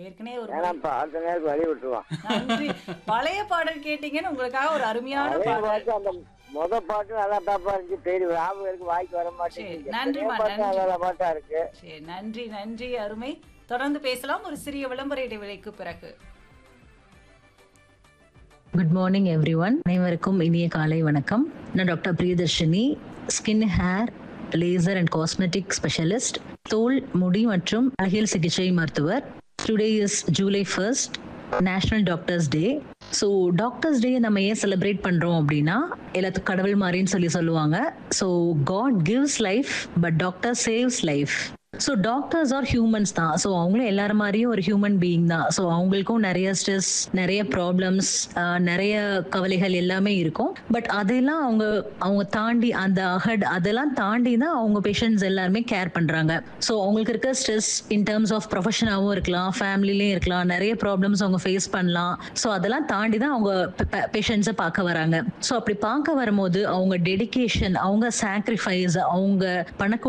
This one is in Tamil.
ஏற்கனவே ஒரு வேணாம்ப்பா அடுத்த நேரத்துக்கு வழி விட்டுருவான் நன்றி பழைய பாடல் கேட்டீங்கன்னு உங்களுக்காக ஒரு அருமையான அதே பாடல் பாட்டு அந்த முத பாட்டு நல்லா தாப்பா இருந்துச்சு தெரியும் ஞாபகம் இருக்கு வாய்க்கு வர சரி, மாட்டேங்குது நன்றிம்மா, எத்தனையோ பாட்டு நன்றி. நல்ல பாட்டா இருக்கு சரி நன்றி நன்றி அருமை தொடர்ந்து பேசலாம் ஒரு சிறிய விளம்பர இடைவேளைக்கு பிறகு குட் மார்னிங் எவ்ரி ஒன் அனைவருக்கும் இனிய காலை வணக்கம் நான் doctor Priyadarshini skin hair laser and cosmetic specialist தோல் முடி மற்றும் அழகியல் சிகிச்சை மருத்துவர் today is July first national doctors day so doctors day நம்ம ஏன் செலிப்ரேட் பண்ணுறோம் அப்படின்னா எல்லாத்துக்கும் கடவுள் மாதிரின்னு சொல்லி சொல்லுவாங்க so God gives life but doctor saves life so doctors are humans தான் ஸோ அவங்களும் எல்லாரும் மாதிரியும் ஒரு ஹியூமன் பீயிங் தான் ஸோ அவங்களுக்கும் நிறைய ஸ்ட்ரெஸ் நிறைய ப்ராப்ளம்ஸ் நிறைய கவலைகள் எல்லாமே இருக்கும் பட் அதெல்லாம் அவங்க அவங்க தாண்டி அந்த அஹட் அதெல்லாம் தாண்டி தான் அவங்க பேஷண்ட்ஸ் எல்லாருமே கேர் பண்றாங்க ஸோ அவங்களுக்கு இருக்க ஸ்ட்ரெஸ் இன் டர்ம்ஸ் ஆஃப் ப்ரொஃபஷனாகவும் இருக்கலாம் ஃபேமிலிலையும் இருக்கலாம் நிறைய ப்ராப்ளம்ஸ் அவங்க ஃபேஸ் பண்ணலாம் ஸோ அதெல்லாம் தாண்டி தான் அவங்க பேஷண்ட்ஸை பார்க்க வராங்க ஸோ அப்படி பார்க்க வரும்போது அவங்க டெடிகேஷன் அவங்க சாக்ரிஃபைஸ் அவங்க பண்ணக்கூடிய